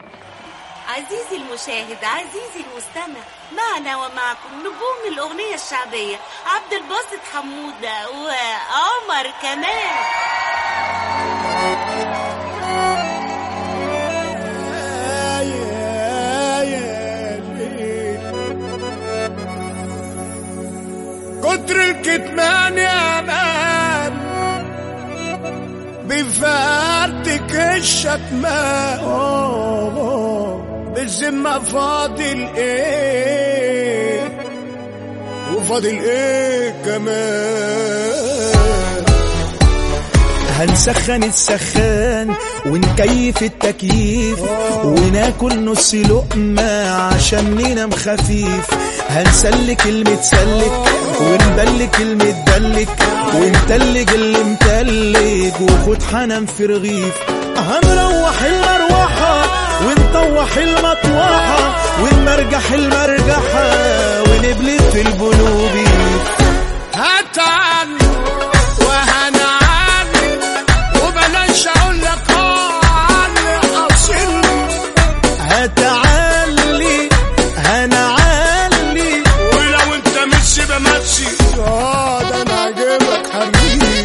عزيزي المشاهد عزيزي المستمع معنا ومعكم نجوم الأغنية الشعبية عبد الباسط حمودة وعمر كمال كتر الكتمان يا مان بفرتك الشتمان بالذمة فاضل ايه وفاضل ايه كمان هنسخن السخان ونكيف التكييف وناكل نص لقمة عشان ننام خفيف هنسلك المتسلك ونبلك المتدلك ونتلج اللي متلج وخد حنان في رغيف هنروح المروحة ونطوح المطوحة ونمرجح المرجحة ونبلت في البلوبي هات عني وهنا عني وبلاش اقول لك اه عني اصل هتعلي هنعلي ولو انت مشي بمشي اه ده انا عاجبك حبيبي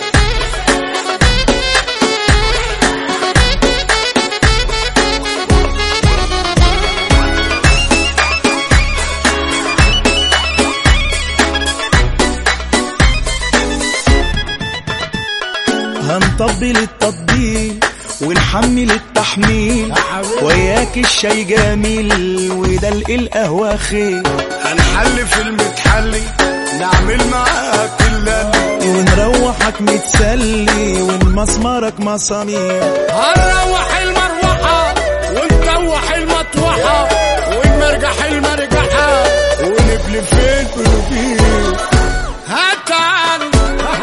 هنطبل التطبيل ونحمل التحميل وياك الشاي جميل ودلق القهوة خير هنحل في المتحلي نعمل معاك اللي ونروحك متسلي ونمسمرك مسامير هنروح المروحة ونطوح المطوحة ونمرجح المرجحة ونبلي في البلوبيل هات عني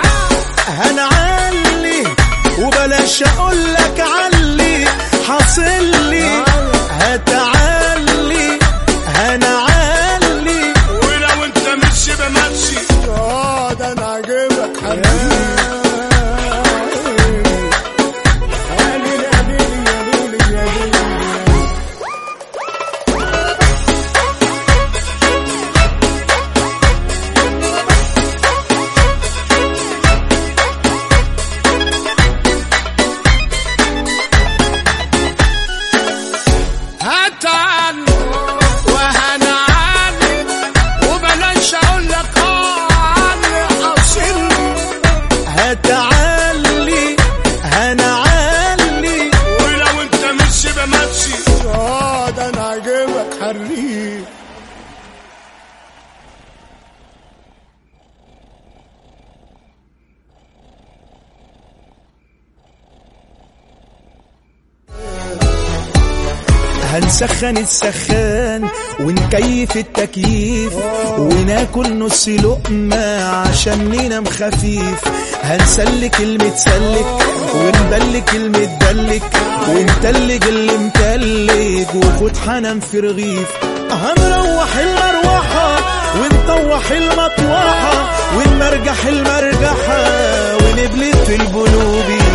هنعلي وبلاش اقول لك علي حاصل لي هتعلي هنعلي ولو انت مشي بمشي اه ده انا عاجبك حبيبي يا ليلي يا ليلي يا ليلي يا ليلي هات عني وهنا عني وبلاش اقول لك اه عني اصل هتعلي هنعلي ولو انت مشي بمشي اه ده انا عاجبك حريف هنسخن السخان ونكيف التكييف وناكل نص لقمة عشان ننام خفيف هنسلك المتسلك ونبلك المتدلك ونتلج اللي متلج وخد حنان في رغيف هنروح المروحة ونطوح المطوحة ونمرجح المرجحة ونبلت في البلوبي